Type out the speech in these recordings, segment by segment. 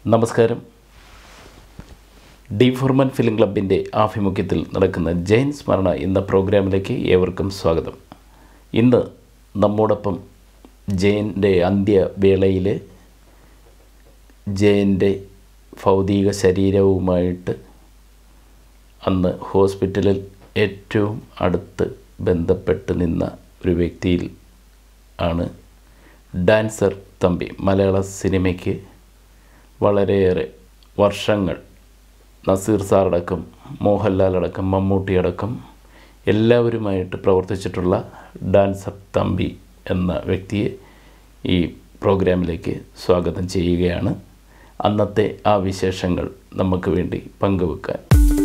നമസ്കാരം D Foreman film ക്ലബിൻ്റെ ആഭിമുഖ്യത്തിൽ നടക്കുന്ന ജയൻ സ്മരണ എന്ന പ്രോഗ്രാമിലേക്ക് ഏവർക്കും സ്വാഗതം ഇന്ന് നമ്മോടൊപ്പം ജയൻ്റെ അന്ത്യവേളയിൽ ജയൻ്റെ ഭൗതിക ശരീരവുമായിട്ട് അന്ന് ഹോസ്പിറ്റലിൽ ഏറ്റവും അടുത്ത് ബന്ധപ്പെട്ട് നിന്ന ഒരു വ്യക്തിയിൽ ആണ് ഡാൻസർ തമ്പി മലയാള സിനിമയ്ക്ക് വളരെയേറെ വർഷങ്ങൾ നസീർ സാറടക്കം മോഹൻലാൽ അടക്കം മമ്മൂട്ടി അടക്കം എല്ലാവരുമായിട്ട് പ്രവർത്തിച്ചിട്ടുള്ള ഡാൻസർ തമ്പി എന്ന വ്യക്തിയെ ഈ പ്രോഗ്രാമിലേക്ക് സ്വാഗതം ചെയ്യുകയാണ് അന്നത്തെ ആ വിശേഷങ്ങൾ നമുക്ക് വേണ്ടി പങ്കുവെക്കാൻ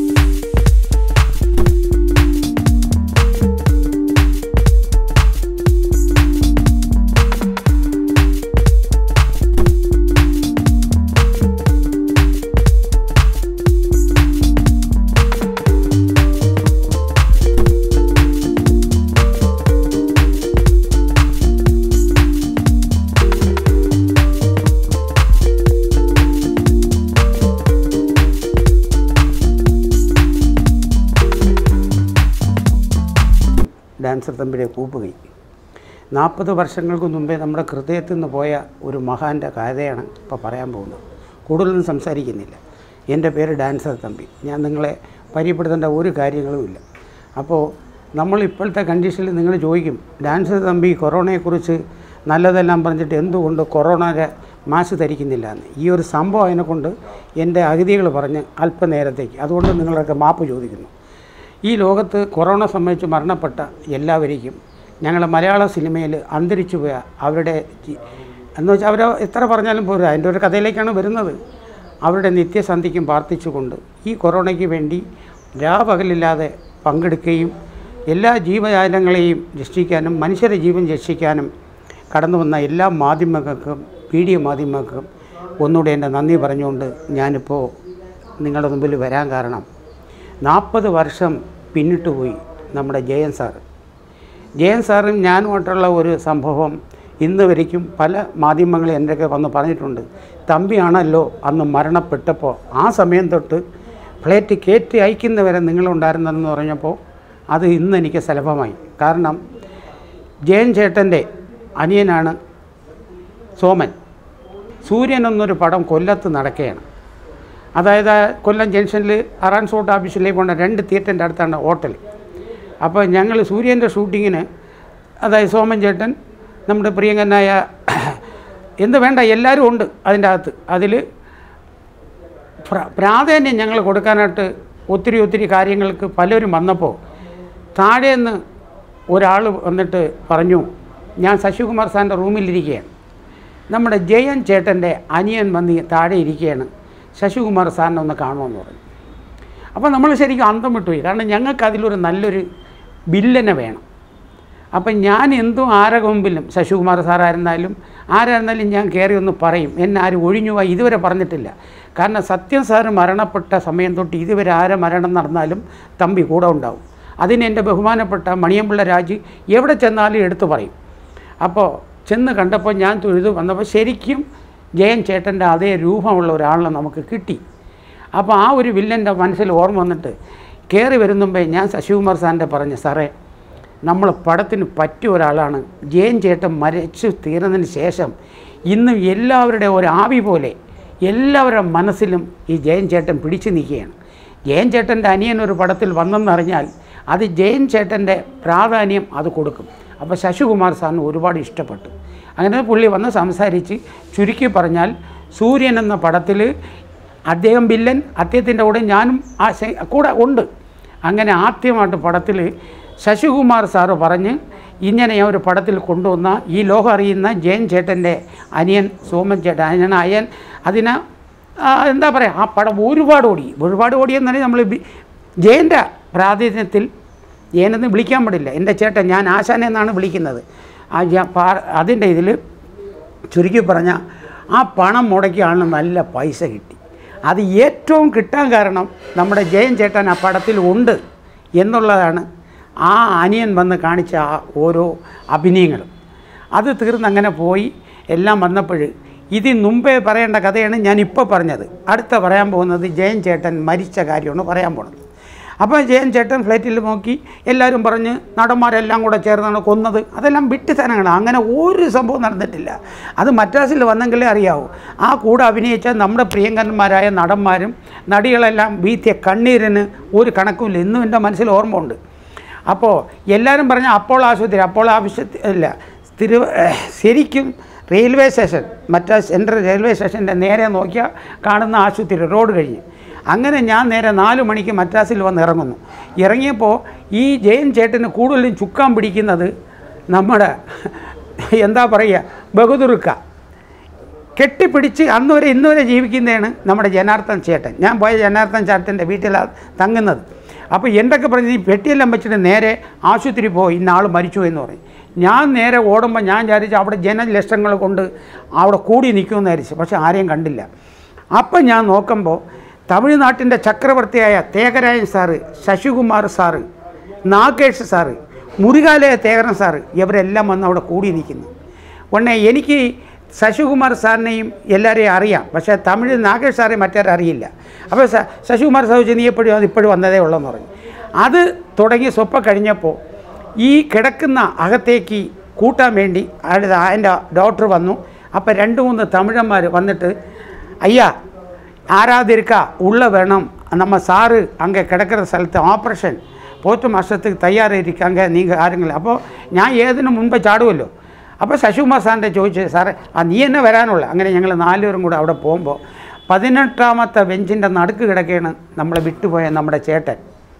ഡാൻസർ തമ്പിയുടെ കൂപ്പുകൈ നാൽപ്പത് വർഷങ്ങൾക്ക് മുമ്പേ നമ്മുടെ ഹൃദയത്തിൽ നിന്ന് പോയ ഒരു മഹാൻ്റെ കഥയാണ് ഇപ്പോൾ പറയാൻ പോകുന്നത് കൂടുതലൊന്നും സംസാരിക്കുന്നില്ല എൻ്റെ പേര് ഡാൻസർ തമ്പി ഞാൻ നിങ്ങളെ പരിചയപ്പെടുത്തേണ്ട ഒരു കാര്യങ്ങളുമില്ല അപ്പോൾ നമ്മൾ ഇപ്പോഴത്തെ കണ്ടീഷനിൽ നിങ്ങൾ ചോദിക്കും ഡാൻസർ തമ്പി കൊറോണയെക്കുറിച്ച് നല്ലതെല്ലാം പറഞ്ഞിട്ട് എന്തുകൊണ്ട് കൊറോണയുടെ മാസ്ക് ധരിക്കുന്നില്ല എന്ന് ഈ ഒരു സംഭവം അതിനെക്കൊണ്ട് എൻ്റെ അഗതികൾ പറഞ്ഞ് അല്പനേരത്തേക്ക് അതുകൊണ്ട് നിങ്ങളൊക്കെ മാപ്പ് ചോദിക്കുന്നു ഈ ലോകത്ത് കൊറോണ സംബന്ധിച്ച് മരണപ്പെട്ട എല്ലാവരേക്കും ഞങ്ങൾ മലയാള സിനിമയിൽ അന്തരിച്ചു പോയ അവരുടെ ജി- എന്ന് വെച്ചാൽ അവർ എത്ര പറഞ്ഞാലും പോരാ അതിൻ്റെ ഒരു കഥയിലേക്കാണ് വരുന്നത് അവരുടെ നിത്യസന്ധിക്കും പ്രാർത്ഥിച്ചുകൊണ്ട് ഈ കൊറോണയ്ക്ക് വേണ്ടി രാപകലില്ലാതെ പങ്കെടുക്കുകയും എല്ലാ ജീവജാലങ്ങളെയും രക്ഷിക്കാനും മനുഷ്യരുടെ ജീവൻ രക്ഷിക്കാനും കടന്നു വന്ന എല്ലാ മാധ്യമങ്ങൾക്കും മീഡിയ മാധ്യമങ്ങൾക്കും ഒന്നുകൂടെ എൻ്റെ നന്ദി പറഞ്ഞുകൊണ്ട് ഞാനിപ്പോൾ നിങ്ങളുടെ മുമ്പിൽ വരാൻ കാരണം നാൽപ്പത് വർഷം പിന്നിട്ട് പോയി നമ്മുടെ ജയൻ സാറ് ജയൻ സാറും ഞാനുമായിട്ടുള്ള ഒരു സംഭവം ഇന്ന് വരയ്ക്കും പല മാധ്യമങ്ങളും എൻ്റെയൊക്കെ വന്ന് പറഞ്ഞിട്ടുണ്ട് തമ്പിയാണല്ലോ അന്ന് മരണപ്പെട്ടപ്പോൾ ആ സമയം തൊട്ട് ഫ്ലൈറ്റ് കയറ്റി അയക്കുന്നവരെ നിങ്ങളുണ്ടായിരുന്നെന്ന് പറഞ്ഞപ്പോൾ അത് ഇന്ന് എനിക്ക് സുലഭമായി കാരണം ജയൻ ചേട്ടൻ്റെ അനിയനാണ് സോമൻ സൂര്യൻ എന്നൊരു പടം കൊല്ലത്ത് നടക്കുകയാണ് അതായത് ആ കൊല്ലം ജംഗ്ഷനിൽ അറാൻസോട്ട് ഓഫീസിലേക്ക് പോകേണ്ട രണ്ട് തിയേറ്ററിൻ്റെ അടുത്താണ് ഹോട്ടൽ അപ്പോൾ ഞങ്ങൾ സൂര്യൻ്റെ ഷൂട്ടിങ്ങിന് അതായത് സോമൻ ചേട്ടൻ നമ്മുടെ പ്രിയങ്കനായ എന്ത് വേണ്ട എല്ലാവരും ഉണ്ട് അതിൻ്റെ അകത്ത് അതിൽ പ്ര- പ്രാധാന്യം ഞങ്ങൾ കൊടുക്കാനായിട്ട് ഒത്തിരി ഒത്തിരി കാര്യങ്ങൾക്ക് പലരും വന്നപ്പോൾ താഴേന്ന് ഒരാൾ വന്നിട്ട് പറഞ്ഞു ഞാൻ ശശികുമാർ സാറിൻ്റെ റൂമിലിരിക്കുകയാണ് നമ്മുടെ ജയൻ ചേട്ടൻ്റെ അനിയൻ വന്ന് താഴെ ഇരിക്കുകയാണ് ശശികുമാർ സാറിനെ ഒന്ന് കാണുമെന്ന് പറഞ്ഞു അപ്പോൾ നമ്മൾ ശരിക്കും അന്തം വിട്ടുപോയി കാരണം ഞങ്ങൾക്ക് അതിലൊരു നല്ലൊരു ബില്ലനെ വേണം അപ്പം ഞാൻ എന്തും ആരെ മുമ്പിലും ശശികുമാർ സാറായിരുന്നാലും ആരായിരുന്നാലും ഞാൻ കയറി ഒന്ന് പറയും എന്നെ ആരും ഒഴിഞ്ഞു പോയി ഇതുവരെ പറഞ്ഞിട്ടില്ല കാരണം സത്യം സാറ് മരണപ്പെട്ട സമയം തൊട്ട് ഇതുവരെ ആരെ മരണം നടന്നാലും തമ്പി കൂടെ ഉണ്ടാവും അതിന് എൻ്റെ ബഹുമാനപ്പെട്ട മണിയമ്പിള്ള രാജ് എവിടെ ചെന്നാലും എടുത്തു പറയും അപ്പോൾ ചെന്ന് കണ്ടപ്പോൾ ഞാൻ തൊഴുതു വന്നപ്പോൾ ശരിക്കും ജയൻ ചേട്ടൻ്റെ അതേ രൂപമുള്ള ഒരാളിനെ നമുക്ക് കിട്ടി അപ്പോൾ ആ ഒരു വില്ലൻ്റെ മനസ്സിൽ ഓർമ്മ വന്നിട്ട് കയറി വരുന്നുമ്പേ ഞാൻ ശശികുമാർ സാറിൻ്റെ പറഞ്ഞു സാറേ നമ്മൾ പടത്തിന് പറ്റിയ ഒരാളാണ് ജയൻ ചേട്ടൻ മരിച്ചു തീർന്നതിന് ശേഷം ഇന്നും എല്ലാവരുടെ ഒരു ആവി പോലെ എല്ലാവരുടെ മനസ്സിലും ഈ ജയൻ ചേട്ടൻ പിടിച്ചു നിൽക്കുകയാണ് ജയൻ ചേട്ടൻ്റെ അനിയൻ ഒരു പടത്തിൽ വന്നെന്നറിഞ്ഞാൽ അത് ജയൻ ചേട്ടൻ്റെ പ്രാധാന്യം അത് കൊടുക്കും അപ്പോൾ ശശികുമാർ സാറിന് ഒരുപാട് ഇഷ്ടപ്പെട്ടു അങ്ങനെ പുള്ളി വന്ന് സംസാരിച്ച് ചുരുക്കി പറഞ്ഞാൽ സൂര്യൻ എന്ന പടത്തിൽ അദ്ദേഹം വില്ലൻ അദ്ദേഹത്തിൻ്റെ കൂടെ ഞാനും ആ ശ- കൂടെ ഉണ്ട് അങ്ങനെ ആദ്യമായിട്ട് പടത്തിൽ ശശികുമാർ സാറ് പറഞ്ഞ് ഇങ്ങനെ ഞാൻ ഒരു പടത്തിൽ കൊണ്ടുവന്ന ഈ ലോകം അറിയുന്ന ജയൻ ചേട്ടൻ്റെ അനിയൻ സോമൻ ചേട്ടൻ അനിയൻ അയൻ അതിന് ആ, എന്താ പറയുക ആ പടം ഒരുപാട് ഓടി ഒരുപാട് ഓടിയെന്ന് പറഞ്ഞാൽ നമ്മൾ ബി- ജയൻ്റെ പ്രാതിനിധ്യത്തിൽ ജയനെന്ന് വിളിക്കാൻ പാടില്ല എൻ്റെ ചേട്ടൻ ഞാൻ ആശാനെ എന്നാണ് വിളിക്കുന്നത് ആ ജ- പാ- അതിൻ്റെ ഇതിൽ ചുരുക്കി പറഞ്ഞാൽ ആ പണം മുടക്കിയാണ് നല്ല പൈസ കിട്ടി അത് ഏറ്റവും കിട്ടാൻ കാരണം നമ്മുടെ ജയൻ ചേട്ടൻ ആ പടത്തിൽ ഉണ്ട് എന്നുള്ളതാണ് ആ അനിയൻ വന്ന് കാണിച്ച ആ ഓരോ അഭിനയങ്ങളും അത് തീർന്ന് അങ്ങനെ പോയി എല്ലാം വന്നപ്പോൾ ഇതിൽ മുമ്പേ പറയേണ്ട കഥയാണ് ഞാൻ ഇപ്പോൾ പറഞ്ഞത് അടുത്ത പറയാൻ പോകുന്നത് ജയൻ ചേട്ടൻ മരിച്ച കാര്യമാണ് പറയാൻ പോകുന്നത് അപ്പോൾ ജയൻ ചേട്ടൻ ഫ്ലൈറ്റിൽ നോക്കി എല്ലാവരും പറഞ്ഞ് നടന്മാരെല്ലാം കൂടെ ചേർന്നാണ് കൊന്നത് അതെല്ലാം വിട്ടിത്തനങ്ങളാണ് അങ്ങനെ ഒരു സംഭവം നടന്നിട്ടില്ല അത് മദ്രാസിൽ വന്നെങ്കിലേ അറിയാവൂ ആ കൂടെ അഭിനയിച്ച നമ്മുടെ പ്രിയങ്കരന്മാരായ നടന്മാരും നടികളെല്ലാം വീത്തിയ കണ്ണീരിന് ഒരു കണക്കുമില്ല ഇന്നും എൻ്റെ മനസ്സിൽ ഓർമ്മ ഉണ്ട് അപ്പോൾ എല്ലാവരും പറഞ്ഞ അപ്പോൾ ആശുപത്രി അപ്പോൾ ആവശ്യത്തിൽ അല്ല തിരു ശരിക്കും റെയിൽവേ സ്റ്റേഷൻ മറ്റേ സെൻട്രൽ റെയിൽവേ സ്റ്റേഷൻ്റെ നേരെ നോക്കിയാൽ കാണുന്ന ആശുപത്രി റോഡ് കഴിഞ്ഞ് അങ്ങനെ ഞാൻ നേരെ നാല് മണിക്ക് മദ്രാസിൽ വന്ന് ഇറങ്ങുന്നു ഇറങ്ങിയപ്പോൾ ഈ ജയൻ ചേട്ടന് കൂടുതലും ചുക്കാൻ പിടിക്കുന്നത് നമ്മുടെ എന്താ പറയുക ബഹുദുർക്ക കെട്ടിപ്പിടിച്ച് അന്ന് വരെ ഇന്ന് വരെ ജീവിക്കുന്നതാണ് നമ്മുടെ ജനാർദ്ദൻ ചേട്ടൻ ഞാൻ പോയ ജനാർദ്ദൻ ചേട്ടൻ്റെ വീട്ടിലാണ് തങ്ങുന്നത് അപ്പോൾ എന്തൊക്കെ പറഞ്ഞ് ഈ പെട്ടിയെല്ലാം വെച്ചിട്ട് നേരെ ആശുപത്രി പോയി ഇന്ന ആൾ മരിച്ചു എന്ന് പറയും ഞാൻ നേരെ ഓടുമ്പോൾ ഞാൻ വിചാരിച്ചു അവിടെ ജനലക്ഷങ്ങൾ കൊണ്ട് അവിടെ കൂടി നിൽക്കുമെന്ന് വിചാരിച്ചു പക്ഷേ ആരെയും കണ്ടില്ല അപ്പം ഞാൻ നോക്കുമ്പോൾ തമിഴ്നാട്ടിൻ്റെ ചക്രവർത്തിയായ തേകരായൻ sir Sasikumar sir Nagesh sir മുരുകാലയ തേകരൻ സാറ് ഇവരെല്ലാം വന്ന് അവിടെ കൂടി നിൽക്കുന്നു ഉടനെ എനിക്ക് ശശികുമാർ സാറിനെയും എല്ലാവരെയും അറിയാം പക്ഷേ തമിഴ് നാഗേഷ് സാറെ മറ്റാരും അറിയില്ല അപ്പോൾ ശ- ശശികുമാർ സാർ ചോദിച്ചു നീ എപ്പോഴും അത് ഇപ്പോഴും വന്നതേ ഉള്ളെന്ന് പറഞ്ഞു അത് തുടങ്ങി സ്വപ്പ കഴിഞ്ഞപ്പോൾ ഈ കിടക്കുന്ന അകത്തേക്ക് കൂട്ടാൻ വേണ്ടി അടുത്ത അതിൻ്റെ ഡോക്ടർ വന്നു അപ്പോൾ രണ്ട് മൂന്ന് തമിഴന്മാർ വന്നിട്ട് ஐயா யாராவது இருக்கா உள்ளே வேணும் நம்ம சாரு அங்கே கிடக்கிற സ്ഥലത്ത് ഓപ്പറേഷൻ പോസ്റ്റ് മാസத்துக்கு തയ്യാറായിരിക്കാങ്ക നിങ്ങൾ ആരെങ്കിലും അപ്പോൾ ഞാൻ ഏതിനു മുൻപ് ചാടുമല്ലോ അപ്പോൾ ശശികുമാർ സാറിൻ്റെ ചോദിച്ചു സാറേ ആ നീ എന്നെ വരാനുള്ള അങ്ങനെ ഞങ്ങൾ നാലുപേരും കൂടെ അവിടെ പോകുമ്പോൾ പതിനെട്ടാമത്തെ ബെഞ്ചിൻ്റെ നടുക്ക് കിടക്കുകയാണ് നമ്മളെ വിട്ടുപോയ നമ്മുടെ ചേട്ടൻ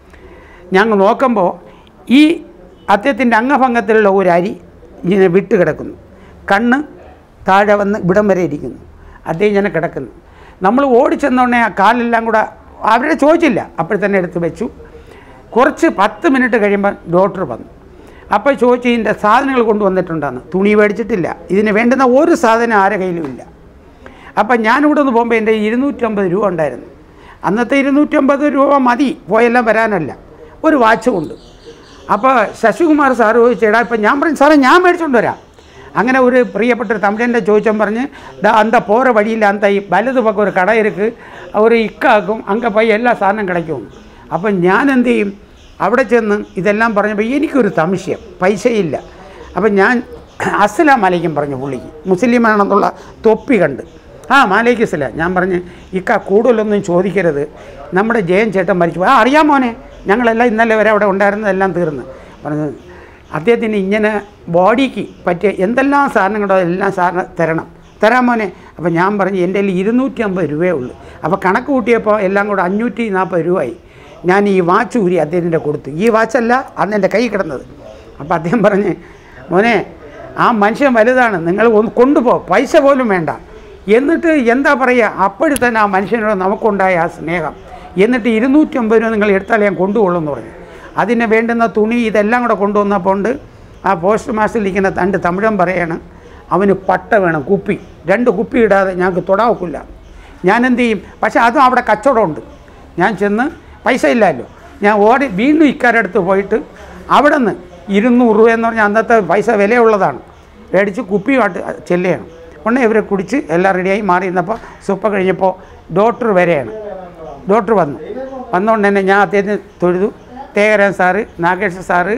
ഞങ്ങൾ നോക്കുമ്പോൾ ഈ അദ്ദേഹത്തിൻ്റെ അംഗഭംഗത്തിലുള്ള ഒരു അരി ഇങ്ങനെ വിട്ട് കിടക്കുന്നു കണ്ണ് താഴെ വന്ന് ഇവിടം വരെ ഇരിക്കുന്നു അദ്ദേഹം ഇങ്ങനെ കിടക്കുന്നു നമ്മൾ ഓടിച്ചെന്നോടനെ ആ കാലെല്ലാം കൂടെ അവരെ ചോദിച്ചില്ല അപ്പോൾ തന്നെ എടുത്ത് വെച്ചു കുറച്ച് പത്ത് മിനിറ്റ് കഴിയുമ്പോൾ ഡോക്ടർ വന്നു അപ്പോൾ ചോദിച്ചു ഇതിൻ്റെ സാധനങ്ങൾ കൊണ്ടുവന്നിട്ടുണ്ടെന്ന് തുണി മേടിച്ചിട്ടില്ല ഇതിന് വേണ്ടുന്ന ഒരു സാധനം ആരെ കയ്യിലും ഇല്ല അപ്പം ഞാനിവിടെ നിന്ന് പോകുമ്പോൾ എൻ്റെ ഇരുന്നൂറ്റമ്പത് രൂപ ഉണ്ടായിരുന്നു അന്നത്തെ ഇരുന്നൂറ്റമ്പത് രൂപ മതി പോയെല്ലാം വരാനല്ല ഒരു വാച്ച് കൊണ്ട് അപ്പോൾ ശശികുമാർ സാറ് ചോദിച്ചേടാ ഇപ്പം ഞാൻ പറഞ്ഞു സാറേ ഞാൻ മേടിച്ചുകൊണ്ട് വരാം അങ്ങനെ ഒരു പ്രിയപ്പെട്ട ഒരു തമിഴൻ്റെ ചോദിച്ചാൽ പറഞ്ഞ് ദാ அந்த போகிற வழியில் அந்த வலது பக்கம் ஒரு கடை இருக்குது ஒரு ഇക്കാക്കും അங்கே പോയി എല്ലാ സാധനം കിടക്കും അപ്പം ഞാൻ എന്ത് ചെയ്യും അവിടെ ചെന്ന് ഇതെല്ലാം പറഞ്ഞപ്പോൾ എനിക്കൊരു സംശയം പൈസയില്ല അപ്പം ഞാൻ അസ്സലാം മലയ്ക്കും പറഞ്ഞു പുള്ളിക്ക് മുസ്ലിമാണെന്നുള്ള തൊപ്പി കണ്ട് ആ മാലേക്ക് സലാം ഞാൻ പറഞ്ഞ് ഇക്ക കൂടുതലൊന്നും ചോദിക്കരുത് നമ്മുടെ ജയൻ ചേട്ടൻ മരിച്ചു പോയി. ആ അറിയാം മോനെ ഞങ്ങളെല്ലാം ഇന്നലെ വരെ അവിടെ ഉണ്ടായിരുന്നതെല്ലാം തീർന്ന് പറഞ്ഞു അദ്ദേഹത്തിന് ഇങ്ങനെ ബോഡിക്ക് പറ്റിയ എന്തെല്ലാം സാധനങ്ങളോ എല്ലാം സാറിന് തരണം തരാം മോനെ അപ്പോൾ ഞാൻ പറഞ്ഞു എൻ്റെ കയ്യിൽ ഇരുന്നൂറ്റി അമ്പത് രൂപയേ ഉള്ളൂ അപ്പോൾ കണക്ക് കൂട്ടിയപ്പോൾ എല്ലാം കൂടെ അഞ്ഞൂറ്റി നാൽപ്പത് രൂപയായി ഞാൻ ഈ വാച്ച് ഊരി അദ്ദേഹത്തിൻ്റെ കൊടുത്തു ഈ വാച്ചല്ല അന്ന് എൻ്റെ കൈ കിടന്നത് അപ്പോൾ അദ്ദേഹം പറഞ്ഞ് മോനെ ആ മനുഷ്യൻ വലുതാണ് നിങ്ങൾ ഒന്ന് കൊണ്ടുപോ പൈസ പോലും വേണ്ട എന്നിട്ട് എന്താ പറയുക അപ്പോഴും തന്നെ ആ മനുഷ്യനോട് നമുക്കുണ്ടായ ആ സ്നേഹം എന്നിട്ട് ഇരുന്നൂറ്റി അമ്പത് രൂപ നിങ്ങൾ എടുത്താൽ ഞാൻ കൊണ്ടുകൊള്ളുമെന്ന് പറഞ്ഞു അതിന് വേണ്ടുന്ന തുണി ഇതെല്ലാം കൂടെ കൊണ്ടുവന്നപ്പോൾ ഉണ്ട് ആ പോസ്റ്റ് മാസ്റ്ററിൽ ഇരിക്കുന്ന രണ്ട് തമിഴൻ പറയാണ് അവന് പട്ട വേണം കുപ്പി രണ്ട് കുപ്പി ഇടാതെ ഞങ്ങൾക്ക് തൊടാവക്കില്ല ഞാൻ എന്ത് ചെയ്യും പക്ഷേ അതും അവിടെ കച്ചവടമുണ്ട് ഞാൻ ചെന്ന് പൈസ ഇല്ലല്ലോ ഞാൻ ഓടി വീണ്ടും ഇക്കാരടുത്ത് പോയിട്ട് അവിടെ നിന്ന് ഇരുന്നൂറ് രൂപ എന്ന് പറഞ്ഞാൽ അന്നത്തെ പൈസ വിലയുള്ളതാണ് മേടിച്ച് കുപ്പിയുമായിട്ട് ചെല്ലുകയാണ് ഉടനെ ഇവരെ കുടിച്ച് എല്ലാം റെഡിയായി മാറി നിന്നപ്പോൾ സുപ്പ കഴിഞ്ഞപ്പോൾ ഡോക്ടർ വരെയാണ് ഡോക്ടർ വന്നു വന്നുകൊണ്ട് തന്നെ ഞാൻ അദ്ദേഹത്തിന് തൊഴുതു തേകരൻ സാറ് നാഗേഷ് സാറ്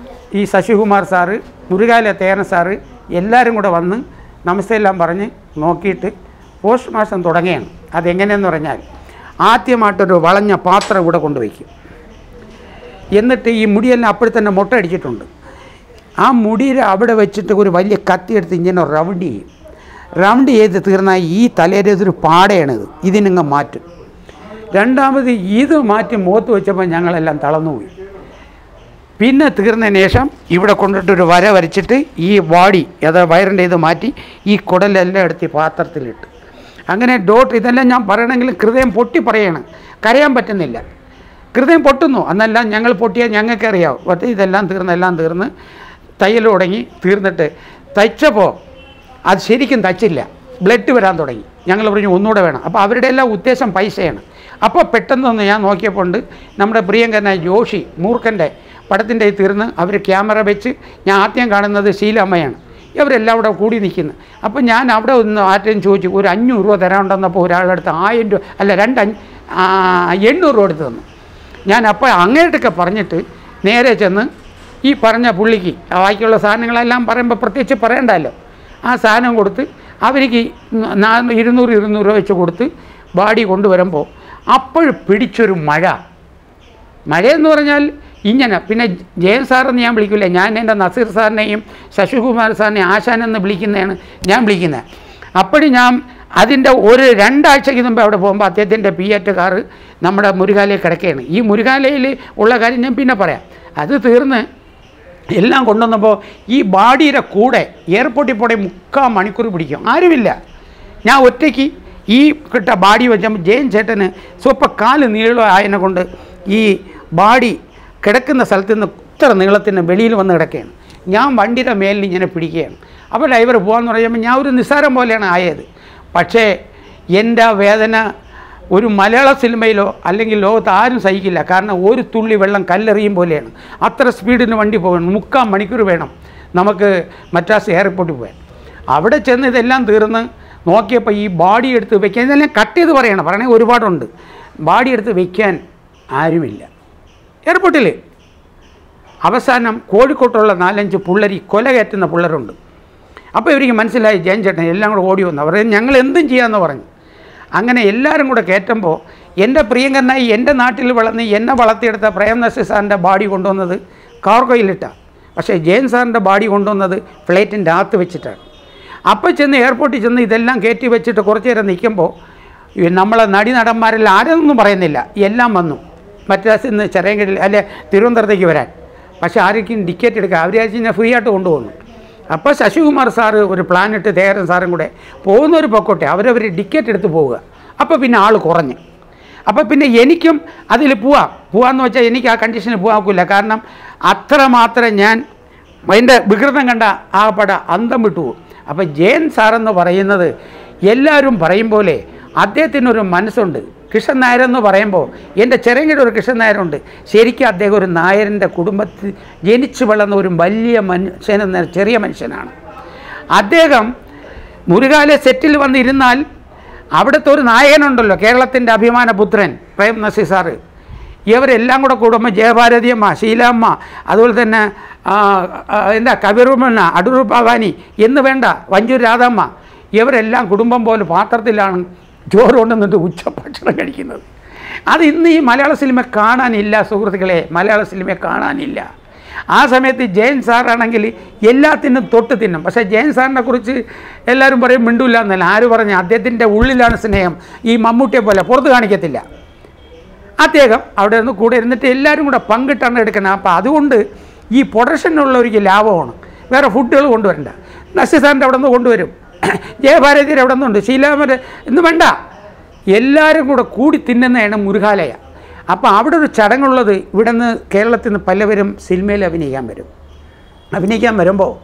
ഈ ശശികുമാർ സാറ് മുരുകാല തേരൻ സാറ് എല്ലാവരും കൂടെ വന്ന് നമസ്തേ എല്ലാം പറഞ്ഞ് നോക്കിയിട്ട് പോസ്റ്റ് മാസം തുടങ്ങുകയാണ് അതെങ്ങനെയെന്ന് പറഞ്ഞാൽ ആദ്യമായിട്ടൊരു വളഞ്ഞ പാത്രം ഇവിടെ കൊണ്ടുവയ്ക്കും എന്നിട്ട് ഈ മുടിയെല്ലാം അപ്പോഴും തന്നെ മുട്ട അടിച്ചിട്ടുണ്ട് ആ മുടിയുടെ അവിടെ വെച്ചിട്ട് ഒരു വലിയ കത്തി എടുത്ത് ഇങ്ങനെ റൗണ്ട് ചെയ്യും റൗണ്ട് ചെയ്ത് തീർന്നാൽ ഈ തലയുടെ ഇതൊരു പാടയാണിത് ഇതിനങ്ങ് മാറ്റും രണ്ടാമത് ഇത് മാറ്റി മുഖത്ത് വെച്ചപ്പോൾ ഞങ്ങളെല്ലാം തളർന്നുപോയി പിന്നെ തീർന്നതിന് ശേഷം ഇവിടെ കൊണ്ടിട്ട് ഒരു വര വരച്ചിട്ട് ഈ വാടി അതായത് വയറിൻ്റെ ഇത് മാറ്റി ഈ കുടലെല്ലാം എടുത്ത് ഈ പാത്രത്തിലിട്ട് അങ്ങനെ ഡോട്ട് ഇതെല്ലാം ഞാൻ പറയണമെങ്കിൽ ഹൃദയം പൊട്ടി പറയണം കരയാൻ പറ്റുന്നില്ല ഹൃദയം പൊട്ടുന്നു അന്നെല്ലാം ഞങ്ങൾ പൊട്ടിയാൽ ഞങ്ങൾക്ക് അറിയാവും പക്ഷേ ഇതെല്ലാം തീർന്ന് എല്ലാം തീർന്ന് തയ്യൽ തുടങ്ങി തീർന്നിട്ട് തയ്ച്ചപ്പോൾ അത് ശരിക്കും തയ്ച്ചില്ല ബ്ലഡ് വരാൻ തുടങ്ങി ഞങ്ങൾ പറഞ്ഞു ഒന്നുകൂടെ വേണം അപ്പോൾ അവരുടെ എല്ലാം ഉദ്ദേശം പൈസയാണ് അപ്പോൾ പെട്ടെന്നൊന്ന് ഞാൻ നോക്കിയപ്പോൾ ഉണ്ട് നമ്മുടെ പ്രിയങ്കരനായ ജോഷി മൂർഖൻ്റെ പടത്തിൻ്റെ ഇത് തീർന്ന് അവർ ക്യാമറ വെച്ച് ഞാൻ ആദ്യം കാണുന്നത് ശീലമ്മയാണ് ഇവരെല്ലാം അവിടെ കൂടി നിൽക്കുന്നു അപ്പോൾ ഞാൻ അവിടെ ഒന്ന് ആറ്റം ചോദിച്ചു ഒരു അഞ്ഞൂറ് രൂപ തരാനുണ്ടെന്നപ്പോൾ ഒരാളുടെ അടുത്ത് ആയിരം രൂപ അല്ല രണ്ട് അഞ്ഞ് ആ, എണ്ണൂറ് രൂപ എടുത്ത് തന്നു ഞാൻ അപ്പോൾ അങ്ങോട്ടൊക്കെ പറഞ്ഞിട്ട് നേരെ ചെന്ന് ഈ പറഞ്ഞ പുള്ളിക്ക് ആ ബാക്കിയുള്ള സാധനങ്ങളെല്ലാം പറയുമ്പോൾ പ്രത്യേകിച്ച് പറയണ്ടല്ലോ ആ സാധനം കൊടുത്ത് അവർക്ക് നാ ഇരുന്നൂറ് ഇരുന്നൂറ് രൂപ വെച്ച് കൊടുത്ത് ബാഡി കൊണ്ടുവരുമ്പോൾ അപ്പോഴും പിടിച്ചൊരു മഴ മഴയെന്ന് പറഞ്ഞാൽ ഇങ്ങനെ പിന്നെ ജയൻ സാറെന്ന് ഞാൻ വിളിക്കില്ല ഞാൻ എൻ്റെ നസീർ സാറിനെയും ശശികുമാർ സാറിനെയും ആശാനെന്ന് വിളിക്കുന്നതാണ് ഞാൻ വിളിക്കുന്നത് അപ്പോഴും ഞാൻ അതിൻ്റെ ഒരു രണ്ടാഴ്ചയ്ക്ക് മുമ്പ് അവിടെ പോകുമ്പോൾ അദ്ദേഹത്തിൻ്റെ പി എറ്റ് കാറ് നമ്മുടെ മുരുകാലയിൽ കിടക്കുകയാണ് ഈ മുരുകാലയിൽ ഉള്ള കാര്യം ഞാൻ പിന്നെ പറയാം അത് തീർന്ന് എല്ലാം കൊണ്ടുവന്നപ്പോൾ ഈ ബാഡിയുടെ കൂടെ എയർപോർട്ടിൽ പോടെ മുക്കാൽ മണിക്കൂർ പിടിക്കും ആരുമില്ല ഞാൻ ഒറ്റയ്ക്ക് ഈ കിട്ട ബാഡി വെച്ചപ്പോൾ ജയൻ ചേട്ടന് സ്വപ്പം കാല് നീളം ആയതിനെ കൊണ്ട് ഈ ബാഡി കിടക്കുന്ന സ്ഥലത്ത് നിന്ന് ഇത്ര നീളത്തിന് വെളിയിൽ വന്ന് കിടക്കുകയാണ് ഞാൻ വണ്ടിയുടെ മേലിൽ ഇങ്ങനെ പിടിക്കുകയാണ് അപ്പോൾ ഡ്രൈവർ പോകാമെന്ന് പറയുമ്പോൾ ഞാൻ ഒരു നിസ്സാരം പോലെയാണ് ആയത് പക്ഷേ എൻ്റെ ആ വേദന ഒരു മലയാള സിനിമയിലോ അല്ലെങ്കിൽ ലോകത്ത് ആരും സഹിക്കില്ല കാരണം ഒരു തുള്ളി വെള്ളം കല്ലെറിയും പോലെയാണ് അത്ര സ്പീഡിന് വണ്ടി പോകണം മുക്കാൽ മണിക്കൂർ വേണം നമുക്ക് മദ്രാസ് എയർപോർട്ടിൽ പോകാൻ അവിടെ ചെന്ന് ഇതെല്ലാം തീർന്ന് നോക്കിയപ്പോൾ ഈ ബാഡി എടുത്ത് വെക്കാൻ ഇതെല്ലാം കട്ട് ചെയ്ത് പറയണം പറയണേ ഒരുപാടുണ്ട് ബാഡി എടുത്ത് വെക്കാൻ ആരുമില്ല എയർപോർട്ടിൽ അവസാനം കോഴിക്കോട്ടുള്ള നാലഞ്ച് പുള്ളരി കൊല കയറ്റുന്ന പിള്ളേരുണ്ട് അപ്പോൾ ഇവർക്ക് മനസ്സിലായി ജയൻ ചേട്ടൻ എല്ലാം കൂടെ ഓടി വന്നു അവർ ഞങ്ങൾ എന്തും ചെയ്യാമെന്ന് പറഞ്ഞു അങ്ങനെ എല്ലാവരും കൂടെ കയറ്റുമ്പോൾ എൻ്റെ പ്രിയങ്കരനായി എൻ്റെ നാട്ടിൽ വളർന്ന് എന്നെ വളർത്തിയെടുത്ത പ്രേം നസീർ സാറിൻ്റെ ബാഡി കൊണ്ടുവന്നത് കാർഗോയിലിട്ടാണ് പക്ഷേ ജയൻ സാറിൻ്റെ ബാഡി കൊണ്ടുവന്നത് ഫ്ലൈറ്റിൻ്റെ അകത്ത് വെച്ചിട്ടാണ് അപ്പോൾ ചെന്ന് എയർപോർട്ടിൽ ചെന്ന് ഇതെല്ലാം കയറ്റി വെച്ചിട്ട് കുറച്ച് നേരം നിൽക്കുമ്പോൾ ഈ നമ്മളെ നടീനടന്മാരെല്ലാം ആരൊന്നും പറയുന്നില്ല എല്ലാം വന്നു മദ്രാസിൽ നിന്ന് ചെറിയങ്കിടിൽ അല്ലെ തിരുവനന്തപുരത്തേക്ക് വരാൻ പക്ഷേ ആർക്കും ടിക്കറ്റ് എടുക്കുക അവർ ഞാൻ ഫ്രീ ആയിട്ട് കൊണ്ടുപോകുന്നു അപ്പോൾ ശശികുമാർ സാറ് ഒരു പ്ലാൻ ഇട്ട് ദേഹരൻ സാറും കൂടെ പോകുന്നവർ പൊക്കോട്ടെ അവരവർ ടിക്കറ്റ് എടുത്ത് പോവുക അപ്പോൾ പിന്നെ ആൾ കുറഞ്ഞ് അപ്പോൾ പിന്നെ എനിക്കും അതിൽ പോവാം പോവാന്ന് വെച്ചാൽ എനിക്ക് ആ കണ്ടീഷനിൽ പോകാൻ കാരണം അത്രമാത്രം ഞാൻ അതിൻ്റെ വികൃതം കണ്ട ആ പട അന്തം വിട്ടു അപ്പോൾ ജയൻ സാറെന്ന് പറയുന്നത് എല്ലാവരും പറയും പോലെ അദ്ദേഹത്തിനൊരു മനസ്സുണ്ട് കൃഷ്ണൻ നായരെന്ന് പറയുമ്പോൾ എൻ്റെ ചെറിയങ്ങടെ ഒരു കൃഷ്ണൻ നായരുണ്ട് ശരിക്കും അദ്ദേഹം ഒരു നായരൻ്റെ കുടുംബത്തിൽ ജനിച്ചു വളർന്ന ഒരു വലിയ മനുഷ്യനെന്ന ചെറിയ മനുഷ്യനാണ് അദ്ദേഹം മുരുകാലെ സെറ്റിൽ വന്നിരുന്നാൽ അവിടുത്തെ ഒരു നായകനുണ്ടല്ലോ കേരളത്തിൻ്റെ അഭിമാനപുത്രൻ പ്രേം നസീർ സാറ് ഇവരെല്ലാം കൂടെ കൂടുമ്പോൾ ജയഭാരതിയമ്മ ശീലാമ്മ അതുപോലെ തന്നെ ആ, ആ, എന്താ കവിറുമണ്ണ അടൂർ ഭവാനി എന്ന് വേണ്ട വഞ്ചൂർ രാധമ്മ ഇവരെല്ലാം കുടുംബം പോലെ പാത്രത്തിലാണ് ചോറ് കൊണ്ടുവന്നിട്ട് ഉച്ചഭക്ഷണം കഴിക്കുന്നത് അത് ഇന്ന് ഈ മലയാള സിനിമ കാണാനില്ല സുഹൃത്തുക്കളെ മലയാള സിനിമ കാണാനില്ല ആ സമയത്ത് ജയൻ സാറാണെങ്കിൽ എല്ലാത്തിനും തൊട്ട് തിന്നും പക്ഷേ ജയൻ സാറിനെ കുറിച്ച് എല്ലാവരും പറയും മിണ്ടൂല്ല എന്നല്ല ആര് പറഞ്ഞു അദ്ദേഹത്തിൻ്റെ ഉള്ളിലാണ് സ്നേഹം ഈ മമ്മൂട്ടിയെ പോലെ പുറത്ത് കാണിക്കത്തില്ല അദ്ദേഹം അവിടെ നിന്ന് കൂടെ ഇരുന്നിട്ട് എല്ലാവരും കൂടെ പങ്കിട്ടാണ് എടുക്കുന്നത് അപ്പോൾ അതുകൊണ്ട് ഈ പ്രൊഡക്ഷനുള്ളവർക്ക് ലാഭമാണ് വേറെ ഫുഡുകൾ കൊണ്ടുവരണ്ട നസീസാറിൻ്റെ അവിടെ നിന്ന് കൊണ്ടുവരും ജയഭാരതിയുടെ അവിടെ നിന്നുണ്ട് ശീലാമര എന്ന് വേണ്ട എല്ലാവരും കൂടെ കൂടി തിന്നുന്നതാണ് മുരുകാലയ അപ്പോൾ അവിടെ ഒരു ചടങ്ങുള്ളത് ഇവിടെ നിന്ന് കേരളത്തിൽ നിന്ന് പലവരും സിനിമയിൽ അഭിനയിക്കാൻ വരും അഭിനയിക്കാൻ വരുമ്പോൾ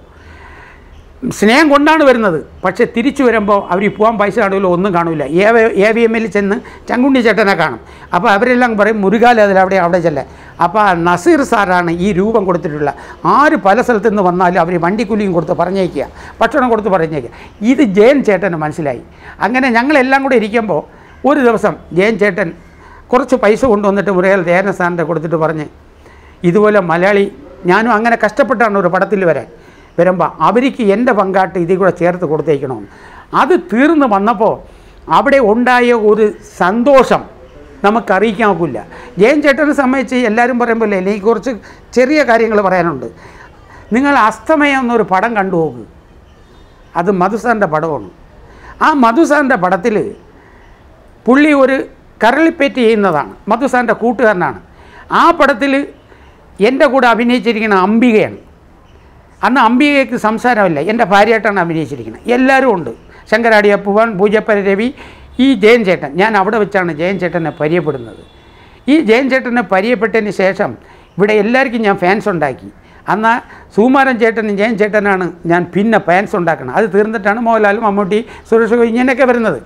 സ്നേഹം കൊണ്ടാണ് വരുന്നത് പക്ഷേ തിരിച്ചു വരുമ്പോൾ അവർ പോകാൻ പൈസ കാണില്ല ഒന്നും കാണില്ല എ എ വി എമ്മിൽ ചെന്ന് ചങ്കുണ്ണി ചേട്ടനെ കാണും അപ്പോൾ അവരെല്ലാം പറയും മുരുകാല അതിൽ അവിടെ അവിടെ ചെല്ല അപ്പോൾ ആ നസീർ സാറാണ് ഈ രൂപം കൊടുത്തിട്ടുള്ള ആര് പല സ്ഥലത്തു നിന്ന് വന്നാലും അവർ വണ്ടിക്കൂലിയും കൊടുത്ത് പറഞ്ഞേക്കുക ഭക്ഷണം കൊടുത്ത് പറഞ്ഞേക്കുക ഇത് ജയൻ ചേട്ടന് മനസ്സിലായി അങ്ങനെ ഞങ്ങളെല്ലാം കൂടെ ഇരിക്കുമ്പോൾ ഒരു ദിവസം ജയൻ ചേട്ടൻ കുറച്ച് പൈസ കൊണ്ടുവന്നിട്ട് മുരകൽ ദേവന സാറിൻ്റെ കൊടുത്തിട്ട് പറഞ്ഞ് ഇതുപോലെ മലയാളി ഞാനും അങ്ങനെ കഷ്ടപ്പെട്ടാണ് ഒരു പടത്തിൽ വരാൻ വരുമ്പോൾ അവർക്ക് എൻ്റെ പങ്കാട്ട് ഇതിൽ കൂടെ ചേർത്ത് കൊടുത്തേക്കണമെന്ന് അത് തീർന്ന് വന്നപ്പോൾ അവിടെ ഉണ്ടായ ഒരു സന്തോഷം നമുക്ക് അറിയിക്കാൻ ഒക്കില്ല ജയൻ ചേട്ടനെ സംബന്ധിച്ച് എല്ലാവരും പറയുമ്പോൾ എനിക്ക് കുറച്ച് ചെറിയ കാര്യങ്ങൾ പറയാനുണ്ട് നിങ്ങൾ അസ്തമയം എന്നൊരു പടം കണ്ടു നോക്ക് അത് മധുസാറിൻ്റെ പടമാണ് ആ മധുസാറിൻ്റെ പടത്തിൽ പുള്ളി ഒരു കരളിപ്പേറ്റ് ചെയ്യുന്നതാണ് മധുസാറിൻ്റെ കൂട്ടുകാരനാണ് ആ പടത്തിൽ എൻ്റെ കൂടെ അഭിനയിച്ചിരിക്കുന്ന അംബികയാണ് അന്ന് അംബികയ്ക്ക് സംസാരമില്ല എൻ്റെ ഭാര്യയായിട്ടാണ് അഭിനയിച്ചിരിക്കുന്നത് എല്ലാവരും ഉണ്ട് ശങ്കരാടി അപ്പുവാൻ പൂജപ്പര രവി ഈ ജയൻ ചേട്ടൻ ഞാൻ അവിടെ വെച്ചാണ് ജയൻ ചേട്ടനെ പരിചയപ്പെടുന്നത് ഈ ജയൻ ചേട്ടനെ പരിചയപ്പെട്ടതിന് ശേഷം ഇവിടെ എല്ലാവർക്കും ഞാൻ ഫാൻസ് ഉണ്ടാക്കി അന്ന് സുകുമാരൻ ചേട്ടനും ജയൻ ചേട്ടനാണ് ഞാൻ പിന്നെ ഫാൻസ് ഉണ്ടാക്കുന്നത് അത് തീർന്നിട്ടാണ് മോഹൻലാൽ മമ്മൂട്ടി സുരേഷ് ഗോപി ഇങ്ങനെയൊക്കെ വരുന്നത്